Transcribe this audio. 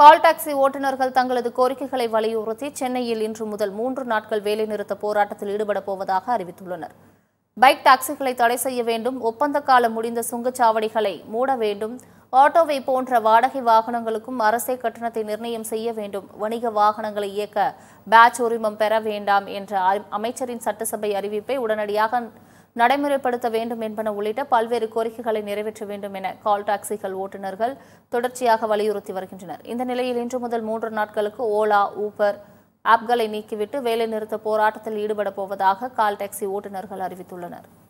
call taxi ஓட்டுநர்கள் தங்களது கோரிக்கைகளை வலியுறுத்தி சென்னையில் இன்று முதல் மூன்று நாட்கள் வேலைநிறுத்த போராட்டத்தில் ஈடுபடப் போவதாக அறிவித்துள்ளனர் பைக் டாக்ஸிகளை தடை செய்ய வேண்டும் ஒப்பந்த காலம் முடிந்த சுங்கச்சாவடிகளை மூட வேண்டும் ஆட்டோவை போன்ற வாடகை வாகனங்களுக்கும் அரசே கட்டணத்தை நிர்ணயம் செய்ய வேண்டும் வணிக வாகனங்களை இயக்க பேட்ச் உரிமம் பெற வேண்டாம் என்ற அ- அமைச்சரின் சட்டசபை அறிவிப்பை உடனடியாக நடைமுறைப்படுத்த வேண்டும் என்பன உள்ளிட்ட பல்வேறு கோரிக்கைகளை நிறைவேற்ற வேண்டும் என கால் டாக்ஸிகள் ஓட்டுநர்கள் தொடர்ச்சியாக வலியுறுத்தி வருகின்றனர் இந்த நிலையில் இன்று முதல் மூன்று நாட்களுக்கு ஓலா ஊபர் ஆப்களை நீக்கிவிட்டு வேலைநிறுத்த போராட்டத்தில் ஈடுபடப் போவதாக கால் டாக்ஸி ஓட்டுநர்கள் அறிவித்துள்ளனர்